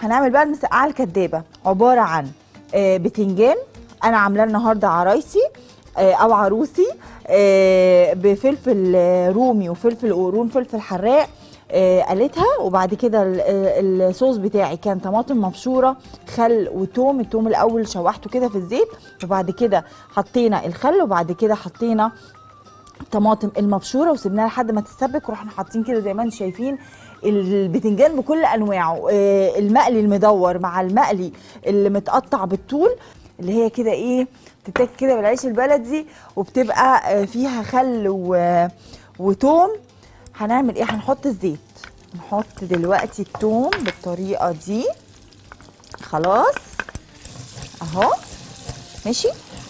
هنعمل بقى المسقعه الكدابه عباره عن آه، بتنجان انا عاملاه النهارده عرايسي آه، او عروسي آه، بفلفل آه، رومي وفلفل قرون فلفل حراق آه، قليتها وبعد كده ال- ال- الصوص بتاعي كان طماطم مبشوره خل وتوم التوم الاول شوحته كده في الزيت وبعد كده حطينا الخل وبعد كده حطينا الطماطم المبشوره وسبناها لحد ما تتسبك ورحنا حاطين كده زي ما انتم شايفين البتنجان بكل انواعه آه، المقلي المدور مع المقلي اللي متقطع بالطول اللي هي كده ايه تتاكل كده بالعيش البلدي وبتبقى آه، فيها خل و... وتوم هنعمل ايه هنحط الزيت نحط دلوقتي التوم بالطريقه دي خلاص اهو ماشي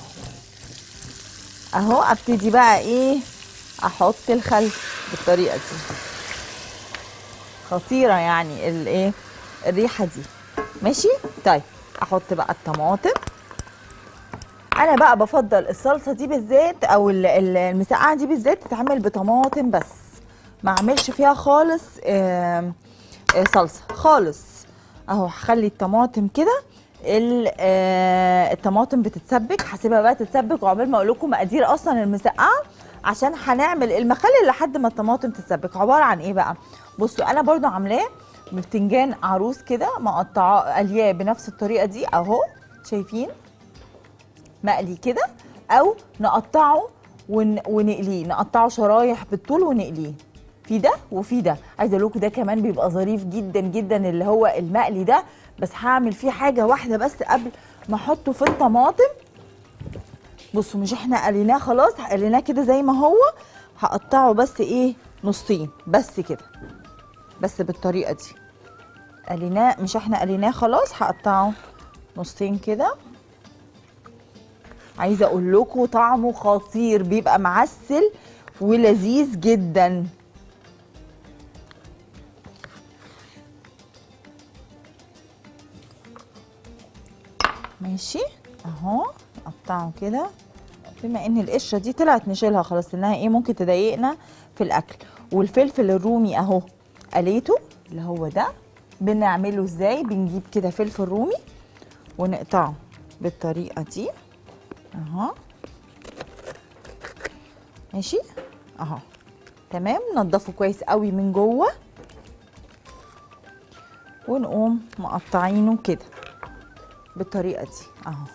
اهو ابتدي بقى ايه احط الخل بالطريقه دي خطيره يعني الايه الريحه دي ماشي طيب احط بقى الطماطم انا بقى بفضل الصلصه دي بالذات او ال- ال- المسقعه دي بالذات تتعمل بطماطم بس ما اعملش فيها خالص آم، آه، صلصه خالص اهو هخلي الطماطم كده ال- آه، الطماطم بتتسبك هسيبها بقى تتسبك وعقبال ما اقول لكم مقادير اصلا المسقعه عشان هنعمل المخلل لحد ما الطماطم تتسبك عباره عن ايه بقى بصوا انا برضو عاملاه بتنجان عروس كده مقطعاه قلياه بنفس الطريقه دي اهو شايفين مقلي كده او نقطعه ون... ونقليه نقطعه شرايح بالطول ونقليه في ده وفي ده عايزه اقول لكم ده كمان بيبقى ظريف جدا جدا اللي هو المقلي ده بس هعمل فيه حاجه واحده بس قبل ما احطه في الطماطم بصوا مش احنا قليناه خلاص قليناه كده زي ما هو هقطعه بس ايه نصين بس كده بس بالطريقه دي قليناه مش احنا قليناه خلاص هقطعه نصين كده عايزه اقول لكم طعمه خطير بيبقى معسل ولذيذ جدا ماشي اهو نقطعه كده بما ان القشره دي طلعت نشيلها خلاص انها ايه ممكن تضايقنا في الاكل والفلفل الرومي اهو قليته اللي هو ده بنعمله ازاي بنجيب كده فلفل رومي ونقطعه بالطريقه دي اهو ماشي اهو تمام نضفه كويس قوي من جوه ونقوم مقطعينه كده بالطريقه دي اهو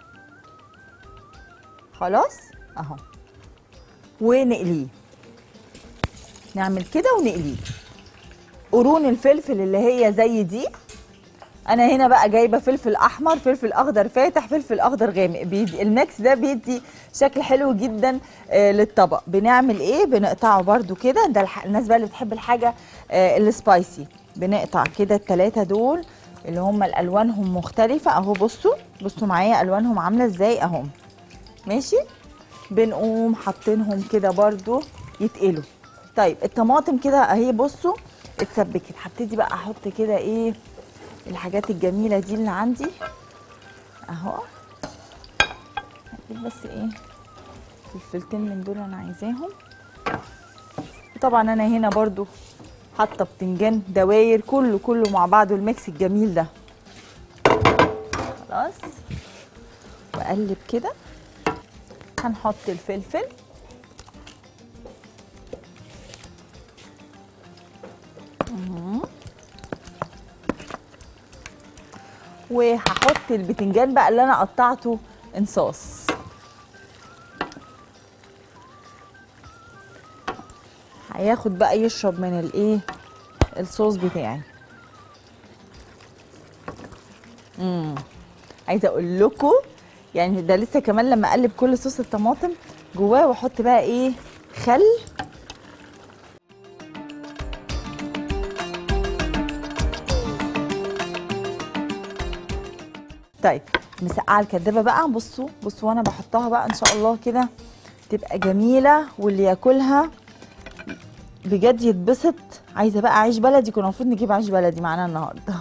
خلاص اهو ونقليه نعمل كده ونقليه قرون الفلفل اللي هي زي دي انا هنا بقى جايبه فلفل احمر فلفل اخضر فاتح فلفل اخضر غامق بيدي الميكس ده بيدي شكل حلو جدا آه للطبق بنعمل ايه بنقطعه برده كده ده الح... الناس بقى اللي بتحب الحاجه آه السبايسي بنقطع كده التلاتة دول اللي هم الالوانهم مختلفه اهو بصوا بصوا معايا الوانهم عامله ازاي اهو ماشي بنقوم حاطينهم كده برده يتقلوا طيب الطماطم كده اهي بصوا اتسبكت هبتدي بقى احط كده ايه الحاجات الجميله دي اللي عندي اهو هجيب بس ايه الفلفلتين من دول انا عايزاهم طبعا انا هنا برضو حاطه بتنجان دواير كله كله مع بعضه الميكس الجميل ده خلاص واقلب كده هنحط الفلفل مهم. وهحط البتنجان بقى اللي انا قطعته انصاص هياخد بقى يشرب من الايه الصوص بتاعي امم عايزه اقول لكم يعني ده لسه كمان لما اقلب كل صوص الطماطم جواه واحط بقى ايه خل طيب مسقعه الكدابه بقى بصوا بصوا وانا بحطها بقى ان شاء الله كده تبقى جميله واللي ياكلها بجد يتبسط عايزه بقى عيش بلدي كنا المفروض نجيب عيش بلدي معانا النهارده